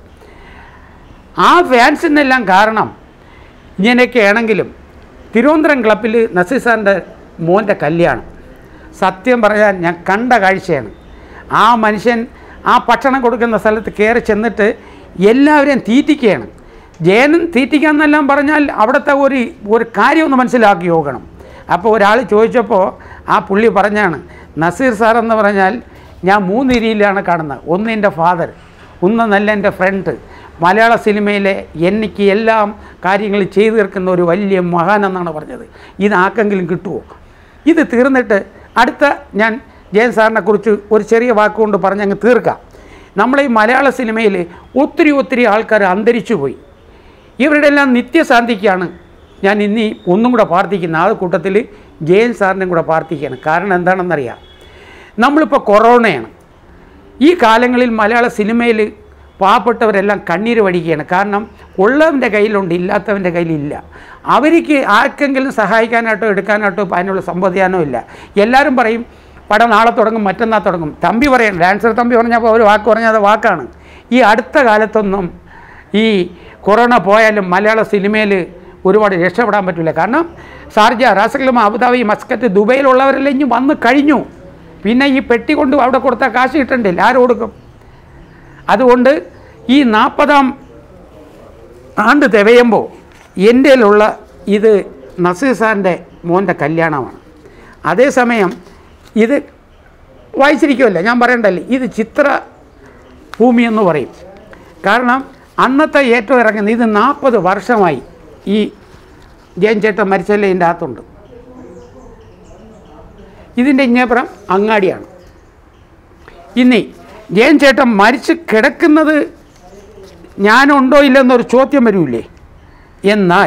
ആ ഫാൻസിനെല്ലാം കാരണം ഇങ്ങനെയൊക്കെ ആണെങ്കിലും തിരുവനന്തപുരം ക്ലബ്ബിൽ നസീർ സാറിൻ്റെ മോൻ്റെ കല്യാണം സത്യം പറയാൻ ഞാൻ കണ്ട കാഴ്ചയാണ് ആ മനുഷ്യൻ ആ ഭക്ഷണം കൊടുക്കുന്ന സ്ഥലത്ത് കയറി ചെന്നിട്ട് എല്ലാവരെയും തീറ്റിക്കുകയാണ് ജയനും തീറ്റിക്കാന്നെല്ലാം പറഞ്ഞാൽ അവിടുത്തെ ഒരു ഒരു കാര്യം ഒന്ന് മനസ്സിലാക്കി നോക്കണം അപ്പോൾ ഒരാൾ ചോദിച്ചപ്പോൾ ആ പുള്ളി പറഞ്ഞാണ് നസീർ സാർ എന്ന് പറഞ്ഞാൽ ഞാൻ മൂന്ന് രീതിയിലാണ് കാണുന്നത് ഒന്ന് എൻ്റെ ഫാദർ ഒന്ന് നല്ല എൻ്റെ ഫ്രണ്ട് മലയാള സിനിമയിലെ എനിക്ക് എല്ലാം കാര്യങ്ങൾ ചെയ്തു തീർക്കുന്ന ഒരു വലിയ മഹാനെന്നാണ് പറഞ്ഞത് ഇത് ആർക്കെങ്കിലും കിട്ടുമോ ഇത് തീർന്നിട്ട് അടുത്ത ഞാൻ ജയൻ സാറിനെ കുറിച്ച് ഒരു ചെറിയ വാക്കുകൊണ്ട് പറഞ്ഞ് അങ്ങ് തീർക്കാം നമ്മളെ ഈ മലയാള സിനിമയിൽ ഒത്തിരി ഒത്തിരി ആൾക്കാർ അന്തരിച്ചു പോയി ഇവരുടെ എല്ലാം നിത്യശാന്തിക്കാണ് ഞാൻ ഇനി ഒന്നും കൂടെ പ്രാർത്ഥിക്കുന്നത് ആ കൂട്ടത്തിൽ ജയൻ സാറിനും കൂടെ പ്രാർത്ഥിക്കുകയാണ് കാരണം എന്താണെന്നറിയാം നമ്മളിപ്പോൾ കൊറോണയാണ് ഈ കാലങ്ങളിൽ മലയാള സിനിമയിൽ പാവപ്പെട്ടവരെല്ലാം കണ്ണീര് വടിക്കുകയാണ് കാരണം ഉള്ളവൻ്റെ കയ്യിലുണ്ട് ഇല്ലാത്തവൻ്റെ കയ്യിലില്ല അവർക്ക് ആർക്കെങ്കിലും സഹായിക്കാനായിട്ടോ എടുക്കാനായിട്ടോ ഇപ്പം അതിനുള്ള സംവദിക്കാനോ ഇല്ല എല്ലാവരും പറയും പടം നാളെ തുടങ്ങും മറ്റന്നാൾ തുടങ്ങും തമ്പി പറയണം ഡാൻസർ തമ്പി പറഞ്ഞപ്പോൾ ഒരു വാക്ക് പറഞ്ഞാൽ അത് വാക്കാണ് ഈ അടുത്ത കാലത്തൊന്നും ഈ കൊറോണ പോയാലും മലയാള സിനിമയിൽ ഒരുപാട് രക്ഷപ്പെടാൻ പറ്റില്ല കാരണം ഷാർജ റാസൽമ അബുദാബി മസ്കറ്റ് ദുബൈയിലുള്ളവരെല്ലാം ഇനി വന്ന് കഴിഞ്ഞു പിന്നെ ഈ പെട്ടി കൊണ്ട് അവിടെ കൊടുത്താൽ കാശ് കിട്ടണ്ടില്ല ആര് കൊടുക്കും അതുകൊണ്ട് ഈ നാൽപ്പതാം ആണ്ട് തികയുമ്പോൾ എൻ്റെയിലുള്ള ഇത് നസീർ സാറിൻ്റെ മോൻ്റെ കല്യാണമാണ് അതേസമയം ഇത് വായിച്ചിരിക്കുമല്ലോ ഞാൻ പറയണ്ടല്ലേ ഇത് ചിത്ര ഭൂമി എന്ന് പറയും കാരണം അന്നത്തെ ഏറ്റവും ഇറങ്ങുന്നത് ഇത് നാൽപ്പത് വർഷമായി ഈ ജയൻ ചേട്ടൻ മരിച്ചല്ലേ ഇതിൻ്റെ അകത്തുണ്ട് ഇതിൻ്റെ ഇങ്ങേപ്പുറം അങ്ങാടിയാണ് ഇനി ജയൻ ചേട്ടൻ മരിച്ച് കിടക്കുന്നത് ഞാനുണ്ടോ ഇല്ലെന്നൊരു ചോദ്യം വരൂലേ എന്നാൽ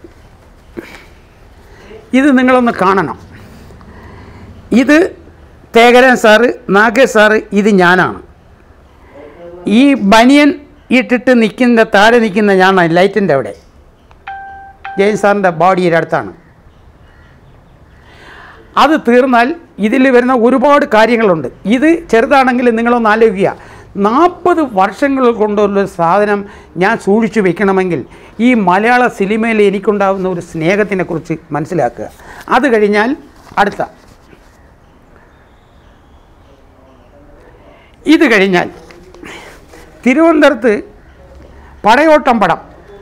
ഇത് നിങ്ങളൊന്ന് കാണണം ഇത് തേകരൻ സാറ് നാഗേഷ് സാറ് ഇത് ഞാനാണ് ഈ ബനിയൻ ഇട്ടിട്ട് നിൽക്കുന്ന താഴെ നിൽക്കുന്ന ഞാനാണ് ലൈറ്റിൻ്റെ അവിടെ ജയൻ സാറിൻ്റെ ബോഡിയുടെ അടുത്താണ് അത് തീർന്നാൽ ഇതിൽ വരുന്ന ഒരുപാട് കാര്യങ്ങളുണ്ട് ഇത് ചെറുതാണെങ്കിൽ നിങ്ങളൊന്ന് ആലോചിക്കുക നാൽപ്പത് വർഷങ്ങൾ കൊണ്ടുള്ള സാധനം ഞാൻ സൂക്ഷിച്ചു വെക്കണമെങ്കിൽ ഈ മലയാള സിനിമയിൽ എനിക്കുണ്ടാകുന്ന ഒരു സ്നേഹത്തിനെക്കുറിച്ച് മനസ്സിലാക്കുക അത് കഴിഞ്ഞാൽ അടുത്ത ഇത് കഴിഞ്ഞാൽ തിരുവനന്തപുരത്ത് പടയോട്ടം പടം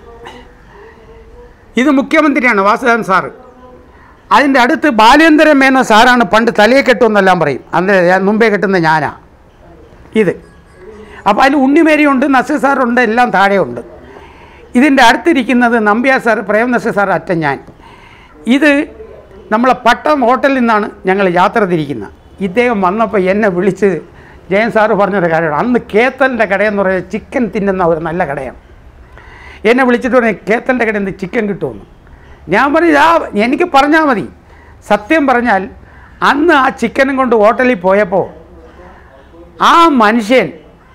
ഇത് മുഖ്യമന്ത്രിയാണ് വാസുദേവൻ സാറ് അതിൻ്റെ അടുത്ത് ബാലേന്ദ്രൻ മേന സാറാണ് പണ്ട് തലയെ കെട്ടുമെന്നെല്ലാം പറയും അന്ന് ഞാൻ മുമ്പേ കെട്ടുന്ന ഞാനാ ഇത് അപ്പോൾ അതിൽ ഉണ്ണിമേരിയുണ്ട് നസീർ സാറുണ്ട് എല്ലാം താഴെയുണ്ട് ഇതിൻ്റെ അടുത്തിരിക്കുന്നത് നമ്പ്യാർ സാർ പ്രേം നസീർ സാർ അറ്റ ഞാൻ ഇത് നമ്മളെ പട്ടം ഹോട്ടലിൽ നിന്നാണ് ഞങ്ങൾ യാത്ര തിരിക്കുന്നത് ഇദ്ദേഹം വന്നപ്പോൾ എന്നെ വിളിച്ച് ജയൻ സാറ് പറഞ്ഞൊരു കാര്യമാണ് അന്ന് കേത്തലിൻ്റെ കടയെന്ന് പറയുന്നത് ചിക്കൻ തിന്നുന്ന ഒരു നല്ല കടയാണ് എന്നെ വിളിച്ചിട്ട് പറഞ്ഞു കേത്തലിൻ്റെ കടയിൽ നിന്ന് ചിക്കൻ കിട്ടുമെന്ന് ഞാൻ പറഞ്ഞു ആ എനിക്ക് പറഞ്ഞാൽ മതി സത്യം പറഞ്ഞാൽ അന്ന് ആ ചിക്കനും കൊണ്ട് ഹോട്ടലിൽ പോയപ്പോൾ ആ മനുഷ്യൻ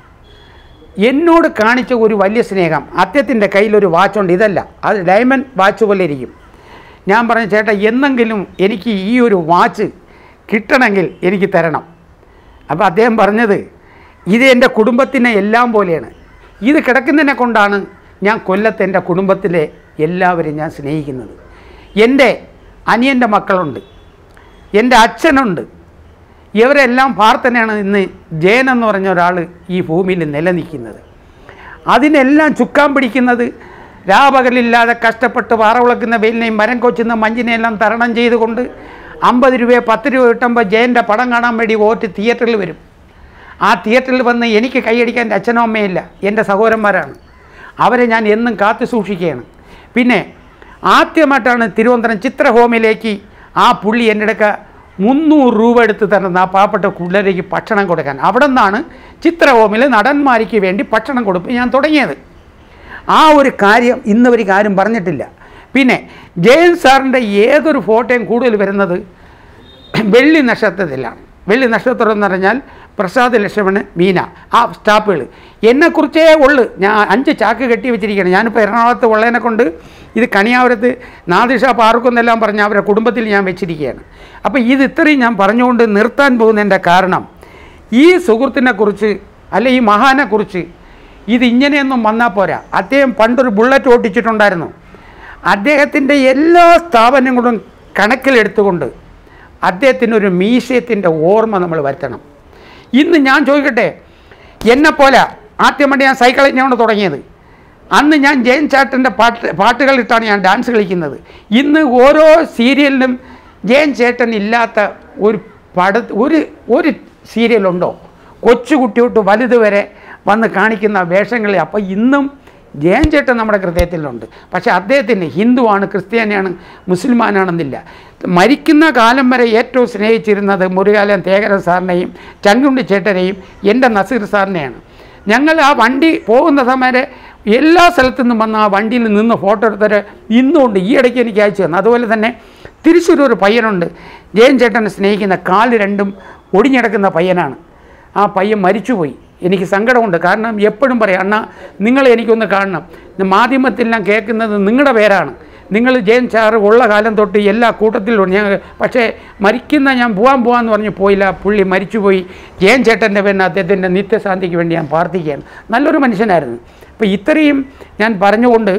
എന്നോട് കാണിച്ച ഒരു വലിയ സ്നേഹം അദ്ദേഹത്തിൻ്റെ കയ്യിലൊരു വാച്ചുണ്ട് ഇതല്ല അത് ഡയമണ്ട് വാച്ച് പോലെ ഇരിക്കും ഞാൻ പറഞ്ഞു ചേട്ടാ എന്നെങ്കിലും എനിക്ക് ഈ ഒരു വാച്ച് കിട്ടണമെങ്കിൽ എനിക്ക് തരണം അപ്പോൾ അദ്ദേഹം പറഞ്ഞത് ഇത് എൻ്റെ കുടുംബത്തിനെ എല്ലാം പോലെയാണ് ഇത് കിടക്കുന്നതിനെ കൊണ്ടാണ് ഞാൻ കൊല്ലത്ത് എൻ്റെ കുടുംബത്തിലെ എല്ലാവരെയും ഞാൻ സ്നേഹിക്കുന്നത് എൻ്റെ അനിയൻ്റെ മക്കളുണ്ട് എൻ്റെ അച്ഛനുണ്ട് ഇവരെല്ലാം പ്രാർത്ഥനയാണ് ഇന്ന് ജയൻ എന്ന് പറഞ്ഞ ഒരാൾ ഈ ഭൂമിയിൽ നിലനിൽക്കുന്നത് അതിനെല്ലാം ചുക്കാൻ പിടിക്കുന്നത് രാപകലില്ലാതെ കഷ്ടപ്പെട്ട് പാറവിളക്കുന്ന വെയിലിനെയും മരം കൊച്ചുന്ന മഞ്ഞിനെയെല്ലാം തരണം ചെയ്തുകൊണ്ട് അമ്പത് രൂപയോ പത്ത് രൂപ കിട്ടുമ്പോൾ ജയൻ്റെ പടം കാണാൻ വേണ്ടി ഓറ്റ് തിയേറ്ററിൽ വരും ആ തിയേറ്ററിൽ വന്ന് എനിക്ക് കൈയടിക്കാൻ എൻ്റെ അച്ഛനോ അമ്മയില്ല എൻ്റെ സഹോദരന്മാരാണ് അവരെ ഞാൻ എന്നും കാത്തു സൂക്ഷിക്കുകയാണ് പിന്നെ ആദ്യമായിട്ടാണ് തിരുവനന്തപുരം ചിത്രഹോമിലേക്ക് ആ പുള്ളി എൻ്റെ അടുക്ക മുന്നൂറ് രൂപ എടുത്ത് തരുന്ന ആ പാവപ്പെട്ട പിള്ളേരേക്ക് ഭക്ഷണം കൊടുക്കാൻ അവിടെ നിന്നാണ് ചിത്രഹോമിൽ നടന്മാർക്ക് വേണ്ടി ഭക്ഷണം കൊടുപ്പ് ഞാൻ തുടങ്ങിയത് ആ ഒരു കാര്യം ഇന്ന് ഒരു കാര്യം പറഞ്ഞിട്ടില്ല പിന്നെ ജയൻ സാറിൻ്റെ ഏതൊരു ഫോട്ടോയും കൂടുതൽ വരുന്നത് വെള്ളി നക്ഷത്രത്തിലാണ് വെള്ളി നക്ഷത്രം എന്ന് പറഞ്ഞാൽ പ്രസാദ് ലക്ഷ്മണ് മീന ആ സ്റ്റാപ്പുകൾ എന്നെക്കുറിച്ചേ ഉള്ളു ഞാൻ അഞ്ച് ചാക്ക് കെട്ടി വെച്ചിരിക്കുകയാണ് ഞാനിപ്പോൾ എറണാകുളത്ത് ഉള്ളതിനെ കൊണ്ട് ഇത് കണിയാവരത്ത് നാദിഷ പാർക്കുന്നെല്ലാം പറഞ്ഞ് അവരുടെ കുടുംബത്തിൽ ഞാൻ വെച്ചിരിക്കുകയാണ് അപ്പോൾ ഇത് ഇത്രയും ഞാൻ പറഞ്ഞുകൊണ്ട് നിർത്താൻ പോകുന്നതിൻ്റെ കാരണം ഈ സുഹൃത്തിനെക്കുറിച്ച് അല്ലെ ഈ മഹാനെക്കുറിച്ച് ഇത് ഇങ്ങനെയൊന്നും വന്നാൽ പോരാ അദ്ദേഹം പണ്ടൊരു ബുള്ളറ്റ് ഓട്ടിച്ചിട്ടുണ്ടായിരുന്നു അദ്ദേഹത്തിൻ്റെ എല്ലാ സ്ഥാപനങ്ങളും കണക്കിലെടുത്തുകൊണ്ട് അദ്ദേഹത്തിനൊരു മ്യൂസിയത്തിൻ്റെ ഓർമ്മ നമ്മൾ വരുത്തണം ഇന്ന് ഞാൻ ചോദിക്കട്ടെ എന്നെപ്പോലെ ആദ്യമണ്ട് ഞാൻ സൈക്കിളിനെയാണ് തുടങ്ങിയത് അന്ന് ഞാൻ ജയൻ ചേട്ടൻ്റെ പാട്ട് പാട്ടുകളിട്ടാണ് ഞാൻ ഡാൻസ് കളിക്കുന്നത് ഇന്ന് ഓരോ സീരിയലിനും ജയൻ ചേട്ടൻ ഇല്ലാത്ത ഒരു പട ഒരു ഒരു സീരിയലുണ്ടോ കൊച്ചുകുട്ടി തൊട്ട് വലുത് വരെ വന്ന് കാണിക്കുന്ന വേഷങ്ങളിൽ അപ്പോൾ ഇന്നും ജയൻ ചേട്ടൻ നമ്മുടെ ഹൃദയത്തിലുണ്ട് പക്ഷേ അദ്ദേഹത്തിന് ഹിന്ദുവാണ് ക്രിസ്ത്യാനിയാണ് മുസ്ലിമാനാണെന്നില്ല മരിക്കുന്ന കാലം വരെ ഏറ്റവും സ്നേഹിച്ചിരുന്നത് മുരുകാലൻ തേകരൻ സാറിനെയും ചങ്കുണ്ടി ചേട്ടനെയും എൻ്റെ നസീർ സാറിനെയാണ് ഞങ്ങൾ ആ വണ്ടി പോകുന്ന സമയം എല്ലാ സ്ഥലത്തു നിന്നും വന്ന് ആ വണ്ടിയിൽ നിന്ന് ഫോട്ടോ എടുത്തവർ ഇന്നുമുണ്ട് ഈ ഇടയ്ക്ക് എനിക്ക് അയച്ചു തന്നു അതുപോലെ തന്നെ തൃശ്ശൂർ ഒരു പയ്യനുണ്ട് ജയൻ ചേട്ടനെ സ്നേഹിക്കുന്ന കാല് രണ്ടും ഒടിഞ്ഞിടക്കുന്ന പയ്യനാണ് ആ പയ്യൻ മരിച്ചുപോയി എനിക്ക് സങ്കടമുണ്ട് കാരണം എപ്പോഴും പറയാം അണ്ണാ നിങ്ങൾ എനിക്കൊന്ന് കാണണം ഇന്ന് മാധ്യമത്തിൽ ഞാൻ കേൾക്കുന്നത് നിങ്ങളുടെ പേരാണ് നിങ്ങൾ ജയൻ സാറ് ഉള്ള കാലം തൊട്ട് എല്ലാ കൂട്ടത്തിലും ഞാൻ പക്ഷേ മരിക്കുന്ന ഞാൻ പോകാൻ പോകാമെന്ന് പറഞ്ഞ് പോയില്ല പുള്ളി മരിച്ചുപോയി ജയൻ ചേട്ടൻ്റെ പേരിന് അദ്ദേഹത്തിൻ്റെ നിത്യശാന്തിക്ക് വേണ്ടി ഞാൻ പ്രാർത്ഥിക്കുകയാണ് നല്ലൊരു മനുഷ്യനായിരുന്നു അപ്പോൾ ഇത്രയും ഞാൻ പറഞ്ഞുകൊണ്ട്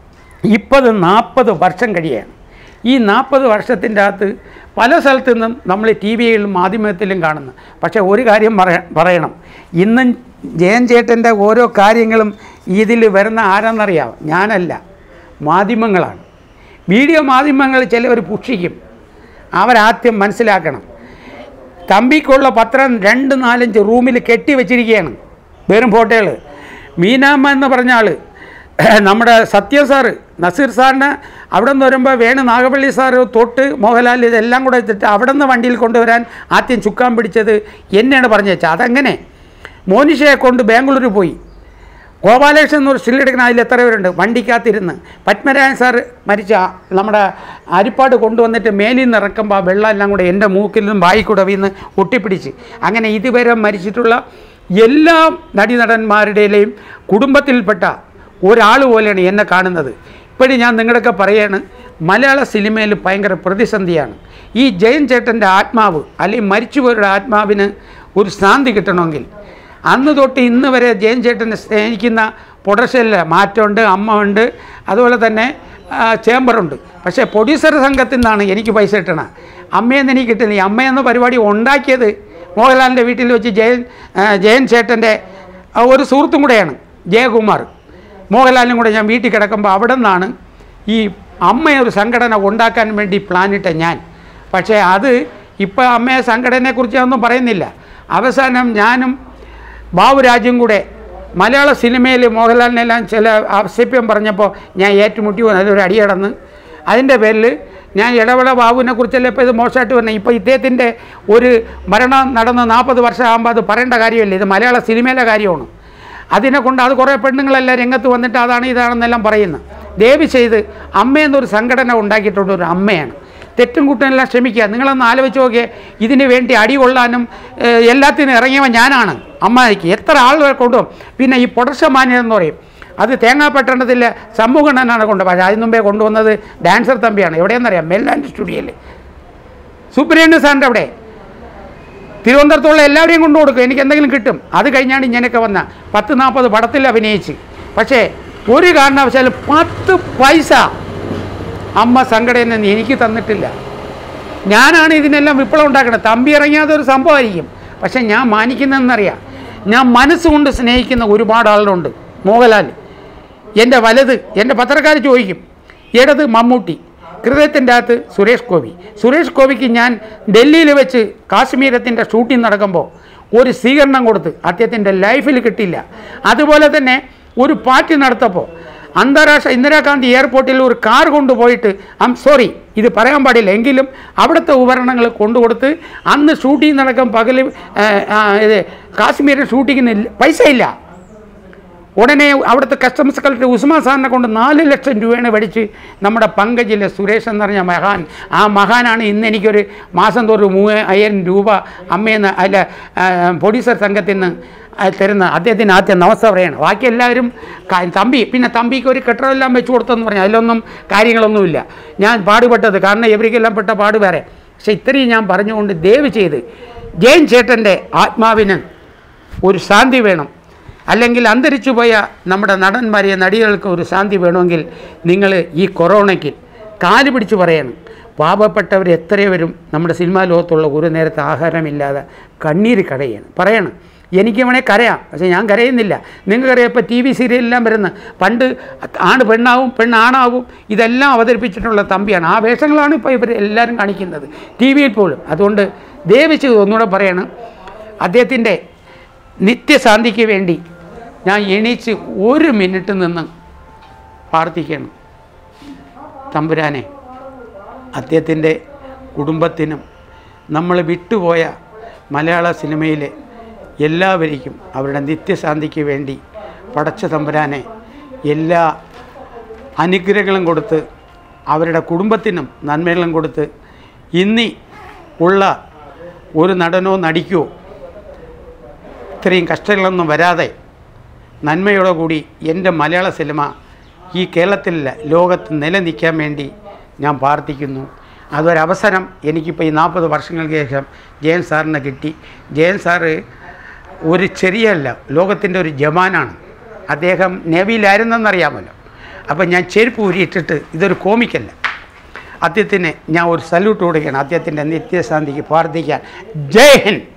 ഇപ്പത് നാൽപ്പത് വർഷം കഴിയാണ് ഈ നാൽപ്പത് വർഷത്തിൻ്റെ അകത്ത് പല സ്ഥലത്തു നിന്നും നമ്മൾ ടി വിയിലും മാധ്യമത്തിലും കാണുന്നു പക്ഷേ ഒരു കാര്യം പറയ പറയണം ഇന്നും ജയൻ ചേട്ടൻ്റെ ഓരോ കാര്യങ്ങളും ഇതിൽ വരുന്ന ആരാന്നറിയാം ഞാനല്ല മാധ്യമങ്ങളാണ് വീഡിയോ മാധ്യമങ്ങൾ ചിലവർ പുഷിക്കും അവരാദ്യം മനസ്സിലാക്കണം തമ്പിക്കുള്ള പത്രം രണ്ട് നാലഞ്ച് റൂമിൽ കെട്ടി വെച്ചിരിക്കുകയാണ് വെറും ഫോട്ടോകൾ മീനാമ്മ എന്ന് പറഞ്ഞ ആൾ നമ്മുടെ സത്യ സാറ് നസീർ സാറിന് അവിടെ നിന്ന് വരുമ്പോൾ വേണു നാഗപ്പള്ളി സാറ് തൊട്ട് മോഹൻലാൽ ഇതെല്ലാം കൂടെ വെച്ചിട്ട് അവിടെ നിന്ന് വണ്ടിയിൽ കൊണ്ടുവരാൻ ആദ്യം ചുക്കാൻ പിടിച്ചത് എന്നെയാണ് പറഞ്ഞു വെച്ചത് അതെങ്ങനെ മോനിഷയെ കൊണ്ട് ബാംഗ്ലൂർ പോയി ഗോപാലകൃഷ്ണൻ എന്നൊരു സ്റ്റില്ലെടുക്കുന്ന അതിൽ എത്ര പേരുണ്ട് വണ്ടിക്കകത്തിരുന്ന് പത്മരാജൻ സാർ മരിച്ച ആ നമ്മുടെ അരിപ്പാട് കൊണ്ടുവന്നിട്ട് മേലിൽ നിന്ന് ഇറക്കുമ്പോൾ ആ വെള്ളം എല്ലാം കൂടെ എൻ്റെ മൂക്കിൽ നിന്നും വായിക്കൂടെ വീന്ന് ഒട്ടിപ്പിടിച്ച് അങ്ങനെ ഇതുവരെ മരിച്ചിട്ടുള്ള എല്ലാ നടീനടന്മാരുടെയും കുടുംബത്തിൽപ്പെട്ട ഒരാൾ പോലെയാണ് എന്നെ കാണുന്നത് ഇപ്പോഴും ഞാൻ നിങ്ങളൊക്കെ പറയാണ് മലയാള സിനിമയിൽ ഭയങ്കര പ്രതിസന്ധിയാണ് ഈ ജയൻ ചേട്ടൻ്റെ ആത്മാവ് അല്ലെങ്കിൽ മരിച്ചുപോയവരുടെ ആത്മാവിന് ഒരു ശാന്തി കിട്ടണമെങ്കിൽ അന്ന് തൊട്ട് ഇന്ന് വരെ ജയൻ ചേട്ടനെ സ്നേഹിക്കുന്ന പ്രൊഡക്ഷനിൽ മാറ്റമുണ്ട് അമ്മ ഉണ്ട് അതുപോലെ തന്നെ ആ, ചേംബറുണ്ട് പക്ഷേ പ്രൊഡ്യൂസർ സംഘത്തിൽ നിന്നാണ് എനിക്ക് പൈസ കിട്ടണത് അമ്മയെന്ന് എനിക്ക് കിട്ടുന്നില്ല ഈ അമ്മയെന്ന പരിപാടി ഉണ്ടാക്കിയത് മോഹൻലാലിൻ്റെ വീട്ടിൽ വെച്ച് ജയൻ ആ, ജയൻ ചേട്ടൻ്റെ ആ, ഒരു സുഹൃത്തും കൂടെയാണ് ജയകുമാർ മോഹൻലാലിനും കൂടെ ഞാൻ വീട്ടിൽ കിടക്കുമ്പോൾ അവിടെ നിന്നാണ് ഈ അമ്മയെ ഒരു സംഘടന ഉണ്ടാക്കാൻ വേണ്ടി പ്ലാനിട്ട ഞാൻ പക്ഷേ അത് ഇപ്പോൾ അമ്മയെ സംഘടനയെക്കുറിച്ച് ഒന്നും പറയുന്നില്ല അവസാനം ഞാനും ബാബുരാജും കൂടെ മലയാള സിനിമയിൽ മോഹൻലാലിനെല്ലാം ചില ആക്ഷേപ്യം പറഞ്ഞപ്പോൾ ഞാൻ ഏറ്റുമുട്ടി വന്നു അതൊരു അടിയടന്ന് അതിൻ്റെ പേരിൽ ഞാൻ ഇടവേള ബാബുവിനെ കുറിച്ചല്ലേ ഇപ്പോൾ ഇത് മോശമായിട്ട് വന്നത് ഇപ്പോൾ ഇദ്ദേഹത്തിൻ്റെ ഒരു മരണം നടന്ന് നാൽപ്പത് വർഷമാകുമ്പോൾ അത് പറയേണ്ട കാര്യമല്ല ഇത് മലയാള സിനിമയിലെ കാര്യമാണ് അതിനെ കൊണ്ട് അത് കുറേ പെണ്ണുങ്ങളെല്ലാം രംഗത്ത് വന്നിട്ട് അതാണ് ഇതാണെന്നെല്ലാം പറയുന്നത് ദയവ് ചെയ്ത് അമ്മയെന്നൊരു സംഘടന ഉണ്ടാക്കിയിട്ടുണ്ട് ഒരു അമ്മയാണ് തെറ്റും കുറ്റമെല്ലാം ക്ഷമിക്കുക നിങ്ങളൊന്ന് ആലോചിച്ച് നോക്കിയേ ഇതിന് വേണ്ടി അടി കൊള്ളാനും ഏഹ്, എല്ലാത്തിനും ഇറങ്ങിയവൻ ഞാനാണ് അമ്മയ്ക്ക് എത്ര ആളുകൾ കൊണ്ടുപോകും പിന്നെ ഈ പൊടർശമാന്യം എന്ന് പറയും അത് തേങ്ങാപട്ടണത്തിൽ സമൂഹണ്ണനാണ് കൊണ്ടുപോകും പക്ഷേ അതിന് മുമ്പേ കൊണ്ടുവന്നത് ഡാൻസർ തമ്പിയാണ് എവിടെയെന്നറിയാം മെല്ലാൻഡ് സ്റ്റുഡിയോയിൽ സുബ്രഹ്മണ്യ സാറിൻ്റെ അവിടെ തിരുവനന്തപുരത്തുള്ള എല്ലാവരെയും കൊണ്ടു കൊടുക്കും എനിക്ക് എന്തെങ്കിലും കിട്ടും അത് കഴിഞ്ഞാണ് ഇങ്ങനെയൊക്കെ വന്ന പത്ത് നാൽപ്പത് പടത്തിൽ അഭിനയിച്ച് പക്ഷേ ഒരു കാരണവശാലും പത്ത് പൈസ അമ്മ സംഘടന നിന്ന് എനിക്ക് തന്നിട്ടില്ല ഞാനാണ് ഇതിനെല്ലാം വിപ്ലവം ഉണ്ടാക്കുന്നത് തമ്പി ഇറങ്ങിയാതെ ഒരു സംഭവമായിരിക്കും പക്ഷേ ഞാൻ മാനിക്കുന്നതെന്നറിയാം ഞാൻ മനസ്സുകൊണ്ട് സ്നേഹിക്കുന്ന ഒരുപാട് ആളുകളുണ്ട് മോഹൻലാൽ എൻ്റെ വലത് എൻ്റെ പത്രക്കാർ ചോദിക്കും ഇടത് മമ്മൂട്ടി ഹൃദയത്തിൻ്റെ അകത്ത് സുരേഷ് ഗോപി സുരേഷ് ഗോപിക്ക് ഞാൻ ഡൽഹിയിൽ വെച്ച് കാശ്മീരത്തിൻ്റെ ഷൂട്ടിംഗ് നടക്കുമ്പോൾ ഒരു സ്വീകരണം കൊടുത്ത് അദ്ദേഹത്തിൻ്റെ ലൈഫിൽ കിട്ടില്ല അതുപോലെ തന്നെ ഒരു പാർട്ടി നടത്തപ്പോൾ അന്താരാഷ്ട്ര ഇന്ദിരാഗാന്ധി എയർപോർട്ടിൽ ഒരു കാർ കൊണ്ടുപോയിട്ട് ഐം സോറി ഇത് പറയാൻ പാടില്ല എങ്കിലും അവിടുത്തെ ഉപകരണങ്ങൾ കൊണ്ടുകൊടുത്ത് അന്ന് ഷൂട്ടിംഗ് നടക്കും പകൽ ഇത് കാശ്മീരിൽ ഷൂട്ടിങ്ങിന് പൈസ ഇല്ല ഉടനെ അവിടുത്തെ കസ്റ്റംസ് കളക്ടർ ഉസ്മാൻ സാറിനെ കൊണ്ട് നാല് ലക്ഷം രൂപയാണ് മേടിച്ച് നമ്മുടെ പങ്കജിലെ സുരേഷ് എന്ന് പറഞ്ഞ മഹാൻ ആ മഹാനാണ് ഇന്ന് എനിക്കൊരു മാസം തോറും മൂന്ന് അയ്യായിരം രൂപ അമ്മയെന്ന് അല്ല ആ, പ്രൊഡ്യൂസർ സംഘത്തിൽ നിന്ന് ആ, തരുന്ന അദ്ദേഹത്തിന് ആദ്യം നമസ്ത പറയാണ് ബാക്കി എല്ലാവരും ക- തമ്പി പിന്നെ തമ്പിക്ക് ഒരു കെട്ടിടമെല്ലാം വെച്ച് കൊടുത്തെന്ന് പറഞ്ഞു അതിലൊന്നും കാര്യങ്ങളൊന്നുമില്ല ഞാൻ പാടുപെട്ടത് കാരണം ഇവർക്കെല്ലാം പെട്ട പാട് വേറെ പക്ഷേ ഇത്രയും ഞാൻ പറഞ്ഞുകൊണ്ട് ദയവ് ചെയ്ത് ജയൻ ചേട്ടൻ്റെ ആത്മാവിന് ഒരു ശാന്തി വേണം അല്ലെങ്കിൽ അന്തരിച്ചു പോയ നമ്മുടെ നടന്മാരെ നടികൾക്ക് ഒരു ശാന്തി വേണമെങ്കിൽ നിങ്ങൾ ഈ കൊറോണയ്ക്ക് കാല് പിടിച്ച് പറയണം പാവപ്പെട്ടവർ എത്രയോ വരും നമ്മുടെ സിനിമാ ലോകത്തുള്ള ഒരു നേരത്തെ ആഹാരമില്ലാതെ കണ്ണീര് കടയാണ് പറയണം എനിക്ക് വേണേൽ കരയാം പക്ഷേ ഞാൻ കരയുന്നില്ല നിങ്ങൾക്കറിയാം ഇപ്പോൾ ടി വി സീരിയലെല്ലാം വരുന്ന പണ്ട് ആണ് പെണ്ണാവും പെണ്ണാണാവും ഇതെല്ലാം അവതരിപ്പിച്ചിട്ടുള്ള തമ്പിയാണ് ആ വേഷങ്ങളാണ് ഇപ്പോൾ ഇവർ എല്ലാവരും കാണിക്കുന്നത് ടി വിയിൽ പോലും അതുകൊണ്ട് ദേവിച്ച് ഒന്നുകൂടെ പറയണം അദ്ദേഹത്തിൻ്റെ നിത്യശാന്തിക്ക് വേണ്ടി ഞാൻ എണീച്ച് ഒരു മിനിറ്റ് നിന്ന് പ്രാർത്ഥിക്കണം തമ്പുരാനെ അദ്ദേഹത്തിൻ്റെ കുടുംബത്തിനും നമ്മൾ വിട്ടുപോയ മലയാള സിനിമയിലെ എല്ലാവരിക്കും അവരുടെ നിത്യശാന്തിക്ക് വേണ്ടി പടച്ച തമ്പുരാനെ എല്ലാ അനുഗ്രഹങ്ങളും കൊടുത്ത് അവരുടെ കുടുംബത്തിനും നന്മകളും കൊടുത്ത് ഇന്നി ഉള്ള ഒരു നടനോ നടിക്കോ ഇത്രയും കഷ്ടങ്ങളൊന്നും വരാതെ നന്മയോടെ കൂടി എൻ്റെ മലയാള സിനിമ ഈ കേരളത്തിലല്ല ലോകത്ത് നിലനിൽക്കാൻ വേണ്ടി ഞാൻ പ്രാർത്ഥിക്കുന്നു അതൊരവസരം എനിക്കിപ്പോൾ ഈ നാൽപ്പത് വർഷങ്ങൾക്ക് ശേഷം ജയൻ സാറിന് കിട്ടി ജയൻ സാറ് ഒരു ചെറിയല്ല ലോകത്തിൻ്റെ ഒരു ജവാനാണ് അദ്ദേഹം നേവിയിലായിരുന്നെന്നറിയാമല്ലോ അപ്പം ഞാൻ ചെരുപ്പ് ഊരിയിട്ടിട്ട് ഇതൊരു കോമിക്കല്ല അദ്ദേഹത്തിന് ഞാൻ ഒരു സല്യൂട്ട് കൊടുക്കുകയാണ് അദ്ദേഹത്തിൻ്റെ നിത്യശാന്തിക്ക് പ്രാർത്ഥിക്കാൻ ജയ് ഹിന്ദ്